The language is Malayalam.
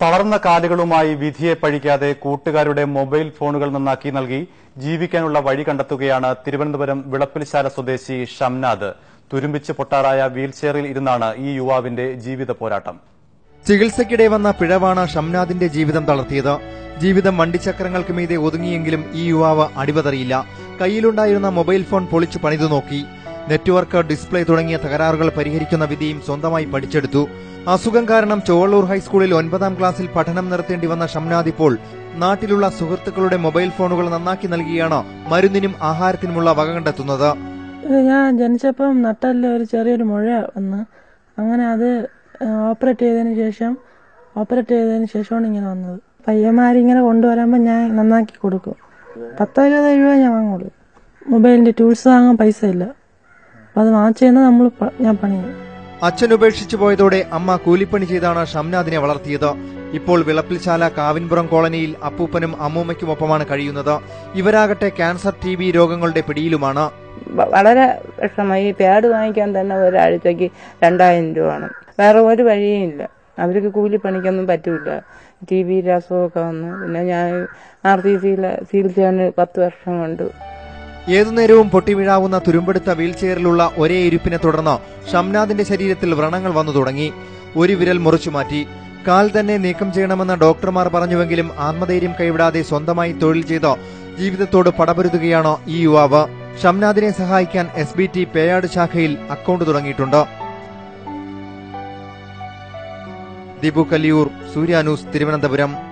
തളർന്ന കാലുകളുമായി വിധിയെ പഴിക്കാതെ കൂട്ടുകാരുടെ മൊബൈൽ ഫോണുകൾ നന്നാക്കി നൽകി ജീവിക്കാനുള്ള വഴി കണ്ടെത്തുകയാണ് തിരുവനന്തപുരം വിളപ്പിൽശാല സ്വദേശി ഷംനാദ് തുരുമ്പിച്ച് പൊട്ടാറായ വീൽചെയറിൽ ഇരുന്നാണ് ഈ യുവാവിന്റെ ജീവിത പോരാട്ടം ചികിത്സയ്ക്കിടെ വന്ന പിഴവാണ് ഷംനാദിന്റെ ജീവിതം തളർത്തിയത് ജീവിതം വണ്ടിച്ചക്രങ്ങൾക്ക് മീതെ ഒതുങ്ങിയെങ്കിലും ഈ യുവാവ് അടിവതറിയില്ല കയ്യിലുണ്ടായിരുന്ന മൊബൈൽ ഫോൺ പൊളിച്ചു പണിതു നോക്കി നെറ്റ്വർക്ക് ഡിസ്പ്ലേ തുടങ്ങിയ തകരാറുകൾ പരിഹരിക്കുന്ന വിധിയും സ്വന്തമായി പഠിച്ചെടുത്തു അസുഖം കാരണം ചോവള്ളൂർ ഹൈസ്കൂളിൽ ഒൻപതാം ക്ലാസ്സിൽ പഠനം നിർത്തേണ്ടി വന്ന ഷംനാദ് ഇപ്പോൾ നാട്ടിലുള്ള സുഹൃത്തുക്കളുടെ മൊബൈൽ ഫോണുകൾ നന്നാക്കി നൽകിയാണ് മരുന്നിനും ആഹാരത്തിനുമുള്ള വക കണ്ടെത്തുന്നത് ഇത് ഞാൻ ജനിച്ചപ്പം നട്ടലിൽ ഒരു ചെറിയൊരു മുഴ വന്ന് അങ്ങനെ അത് ഓപ്പറേറ്റ് ചെയ്തതിന് ശേഷം ഓപ്പറേറ്റ് ചെയ്തതിന് ശേഷമാണ് ഇങ്ങനെ വന്നത് പയ്യന്മാരിങ്ങനെ കൊണ്ടുവരുമ്പോൾ ഞാൻ നന്നാക്കി കൊടുക്കും പത്തോ ഇരുപതോ രൂപ ഞാൻ വാങ്ങുള്ളൂ മൊബൈലിൻ്റെ ടൂൾസ് വാങ്ങാൻ പൈസ ഇല്ല അപ്പം അത് വാങ്ങിച്ചു നമ്മൾ ഞാൻ പണിയും അച്ഛൻ ഉപേക്ഷിച്ചു പോയതോടെ അമ്മ കൂലിപ്പണി ചെയ്താണ് ഷംനാദിനെ വളർത്തിയത് ഇപ്പോൾ വിളപ്പിൽശാല കാവിൻപുറം കോളനിയിൽ അപ്പൂപ്പനും അമ്മൂമ്മയ്ക്കുമൊപ്പമാണ് കഴിയുന്നത് ഇവരാകട്ടെ ക്യാൻസർ ടി ബി രോഗങ്ങളുടെ പിടിയിലുമാണ് വ- വളരെ വിഷമമായി ഈ പാഡ് വാങ്ങിക്കാൻ തന്നെ ഒരാഴ്ചക്ക് രണ്ടായിരം രൂപ വേണം വേറെ ഒരു വഴിയും ഇല്ല അവർക്ക് കൂലിപ്പണിക്കൊന്നും പറ്റൂല ടി വി അസുഖമൊക്കെ വന്നു പിന്നെ ഞാൻ ആർ ടി സിയിൽ ചികിത്സയാണ് പത്ത് വർഷം കൊണ്ട് ഏതു നേരവും പൊട്ടിവീഴാവുന്ന തുരുമ്പെടുത്ത വീൽചെയറിലുള്ള ഒരേ ഇരിപ്പിനെ തുടർന്ന് ഷംനാദിന്റെ ശരീരത്തിൽ വ്രണങ്ങൾ വന്നു തുടങ്ങി ഒരു വിരൽ മുറിച്ചു മാറ്റി കാൽ തന്നെ നീക്കം ചെയ്യണമെന്ന് ഡോക്ടർമാർ പറഞ്ഞുവെങ്കിലും ആത്മധൈര്യം കൈവിടാതെ സ്വന്തമായി തൊഴിൽ ചെയ്ത് ജീവിതത്തോട് പടപൊരുതുകയാണ് ഈ യുവാവ് ഷംനാദിനെ സഹായിക്കാൻ എസ് ബി ടി പേയാട് ശാഖയിൽ അക്കൗണ്ട് തുടങ്ങിയിട്ടുണ്ട് ദീപു കല്ലിയൂർ സൂര്യാനൂസ് തിരുവനന്തപുരം